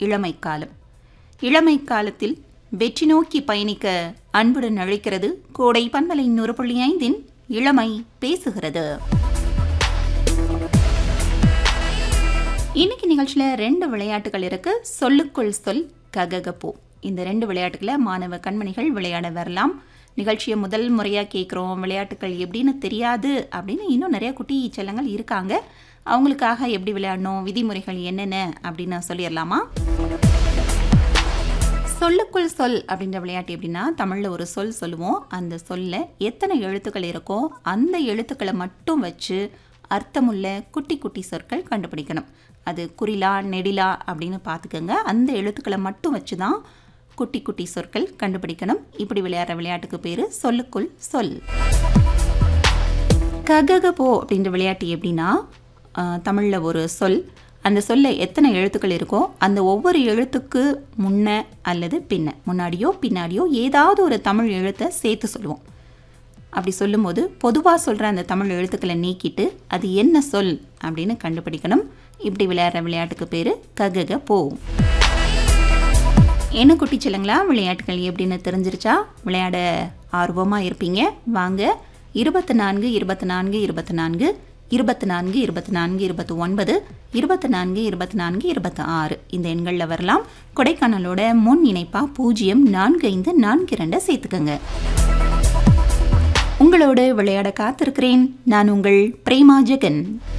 இளமை காலம் இளமை காலத்தில் வெற்றி நோக்கி பயணிக்க அன்புடன் அழைக்கிறது கோடை பண்பலை நூறு புள்ளி ஐந்தின் இளமை பேசுகிறது இன்னைக்கு நிகழ்ச்சியில் ரெண்டு விளையாட்டுகள் இருக்கு சொல்லுக்குள் சொல் கககப்போ இந்த ரெண்டு விளையாட்டுகளை மாணவ கண்மணிகள் விளையாட வரலாம் நிகழ்ச்சியை முதல் முறையாக கேட்குறோம் விளையாட்டுகள் எப்படின்னு தெரியாது அப்படின்னு இன்னும் நிறைய குட்டி செல்லங்கள் இருக்காங்க அவங்களுக்காக எப்படி விளையாடணும் விதிமுறைகள் என்னென்ன அப்படின்னு சொல்லிடலாமா சொல்லுக்குள் சொல் அப்படின்ற விளையாட்டு எப்படின்னா தமிழில் ஒரு சொல் சொல்லுவோம் அந்த சொல்ல எத்தனை எழுத்துக்கள் இருக்கோ அந்த எழுத்துக்களை மட்டும் வச்சு அர்த்தமுள்ள குட்டி குட்டி சொற்கள் கண்டுபிடிக்கணும் அது குறிலா நெடிலா அப்படின்னு பார்த்துக்கோங்க அந்த எழுத்துக்களை மட்டும் வச்சு தான் குட்டி குட்டி சொற்கள் கண்டுபிடிக்கணும் இப்படி விளையாடுற விளையாட்டுக்கு பேர் சொல்லுக்குள் சொல் கககபோ அப்படின்ற விளையாட்டு எப்படின்னா தமிழில் ஒரு சொல் அந்த சொல்ல எத்தனை எழுத்துக்கள் இருக்கோ அந்த ஒவ்வொரு எழுத்துக்கு முன்ன அல்லது பின்ன முன்னாடியோ பின்னாடியோ ஏதாவது ஒரு தமிழ் எழுத்தை சேர்த்து சொல்லுவோம் அப்படி சொல்லும்போது பொதுவாக சொல்கிற அந்த தமிழ் எழுத்துக்களை நீக்கிட்டு அது என்ன சொல் அப்படின்னு கண்டுபிடிக்கணும் இப்படி விளையாடுற விளையாட்டுக்கு பேர் ககக போ என்ன குட்டி செல்லுங்களா விளையாட்டுகள் எப்படின்னு தெரிஞ்சிருச்சா விளையாட ஆர்வமாக இருப்பீங்க வாங்க இருபத்தி நான்கு இருபத்தி நான்கு இருபத்தி நான்கு இருபத்தி நான்கு இருபத்தி நான்கு இருபத்தி ஒன்பது இருபத்தி நான்கு இருபத்தி நான்கு இருபத்தி ஆறு இந்த எண்களில் வரலாம் கொடைக்கானலோட முன் இணைப்பாக பூஜ்ஜியம் நான்கு ஐந்து நான்கு ரெண்டை சேர்த்துக்கோங்க உங்களோடு விளையாட காத்திருக்கிறேன் நான் உங்கள் பிரேமா ஜெகன்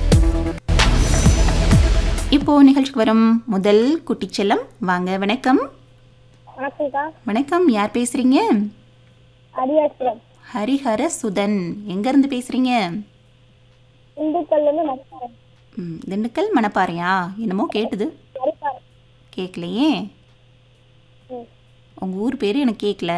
இப்போ நிகழ்ச்சிக்கு வரும் முதல் குட்டிச்செல்லம் வாங்க வணக்கம் வணக்கம்க்கா வணக்கம் யார் பேசுறீங்க அரியாச்சுரம் ஹரிஹர சுதன் எங்கேருந்து பேசுறீங்க இந்துக்கள்லேருந்து மதிப்பாரன் ம், திண்டுக்கல் மணப்பாறையா என்னமோ கேட்டுது மதிப்பாரன் கேட்கலையே ம் உங்கள் ஊர் பேர் எனக்கு கேட்கல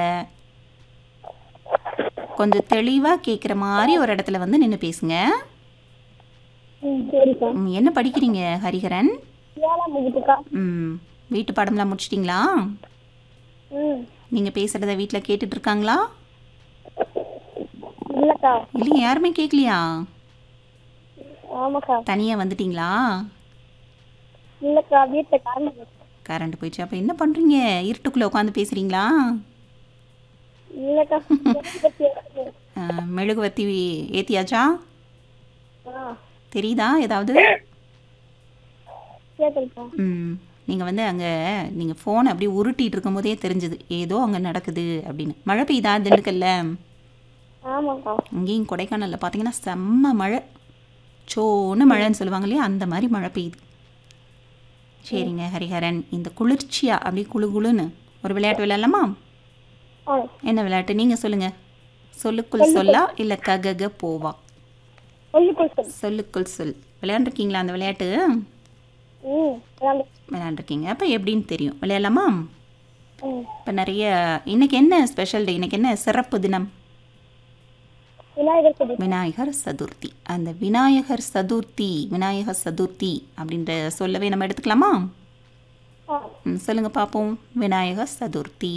கொஞ்சம் தெளிவாக கேட்குற மாதிரி ஒரு இடத்துல வந்து நின்று பேசுங்க ம் சரிக்கா ம், என்ன படிக்கிறீங்க ஹரிஹரன் ஏழாம் வகுப்புக்கா ம் வீட்டு பாடம்லாம் முடிச்சிட்டிங்களா ம் நீங்கள் பேசுகிறத வீட்டில் கேட்டுட்டு இருக்காங்களா இல்லைக்கா இல்லையா யாருமே கேட்கலையா ஆமாக்கா தனியாக வந்துட்டீங்களா இல்லைக்கா வீட்டில் கரண்ட் போச்சு. கரண்ட் போயிடுச்சு அப்போ என்ன பண்ணுறீங்க இருட்டுக்குள்ளே உட்காந்து பேசுகிறீங்களா இல்லைக்கா பத்தி எடுத்து. மெழுகுவர்த்தி ஏற்றியாச்சா ஆ தெரியுதா ஏதாவது கேட்டுருக்கா ம் நீங்கள் வந்து அங்கே நீங்கள் ஃபோனை அப்படியே உருட்டிட்டு இருக்கும்போதே தெரிஞ்சுது ஏதோ அங்கே நடக்குது அப்படின்னு மழை பெய்யுதா திண்டுக்கல்ல ஆமாக்கா இங்கேயும் கொடைக்கானலில் பார்த்தீங்கன்னா செம்ம மழை சோன்னு மழைன்னு சொல்லுவாங்க இல்லையா அந்த மாதிரி மழை பெய்யுது சரிங்க ஹரிஹரன் இந்த குளிர்ச்சியா அப்படியே குளு குளுன்னு ஒரு விளையாட்டு விளையாடலாமா ஆ என்ன விளையாட்டு நீங்கள் சொல்லுங்கள் சொல்லுக்குள் சொல்லா இல்லை ககக போவா சொல்லிக்கொள் சொல் சொல்லுக்குள் சொல் விளையாண்டுருக்கீங்களா அந்த விளையாட்டு ம் விளாண்டு விளையாண்டுருக்கீங்க அப்போ எப்படின்னு தெரியும் விளையாடலாமா ம் இப்போ நிறைய இன்னைக்கு என்ன ஸ்பெஷல் டே இன்னைக்கு என்ன சிறப்பு தினம் விநாயகர் சதுர்த்தி விநாயகர் சதுர்த்தி அந்த விநாயகர் சதுர்த்தி விநாயகர் சதுர்த்தி அப்படின்ற சொல்லவே நம்ம எடுத்துக்கலாமா ஆ ம், சொல்லுங்க பார்ப்போம் விநாயகர் சதுர்த்தி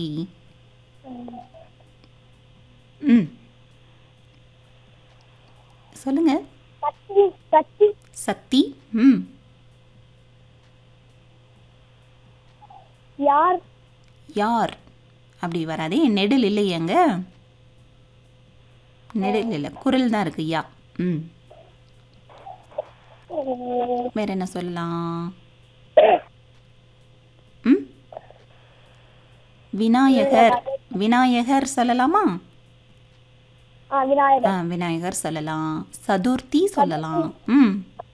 ம் சொல்லுங்க கத்தி கத்தி சக்தி ம் யார் யார் அப்படி வராதே நெடில் இல்லையேங்க நெடில் இல்லை குரல் தான் இருக்கு யா ம் ம், வேற என்ன சொல்லலாம் ம் விநாயகர் விநாயகர் சொல்லலாமா ஆ விநாயகர் ஆ விநாயகர் சொல்லலாம் சதுர்த்தி சொல்லலாம் ம்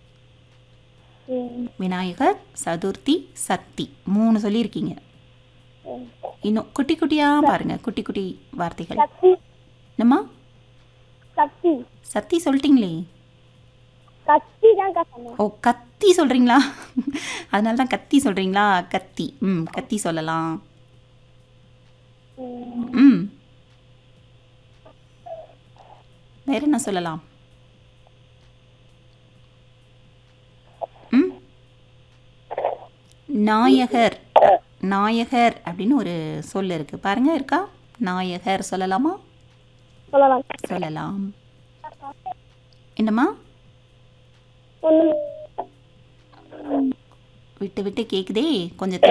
ம் விநாயகர் சதுர்த்தி சக்தி மூணு சொல்லியிருக்கீங்க ம். இன்னும் குட்டி குட்டியாக பாருங்க குட்டி குட்டி வார்த்தைகள் கத்தி என்னம்மா கத்தி சக்தி சொல்லிட்டீங்களே கத்தி தான் சொன்னேன் ஓ கத்தி சொல்கிறீங்களா அதனால தான் கத்தி சொல்கிறீங்களா கத்தி ம் கத்தி சொல்லலாம் ம் ம் வேற என்ன சொல்லலாம் ம் நாயகர் நாயகர் அப்படின்னு ஒரு சொல் இருக்கு பாருங்க இருக்கா நாயகர் சொல்லலாமா சொல்லலாம் சொல்லலாம் என்னம்மா ஒன்று விட்டு விட்டு கேக்குதே கொஞ்சம்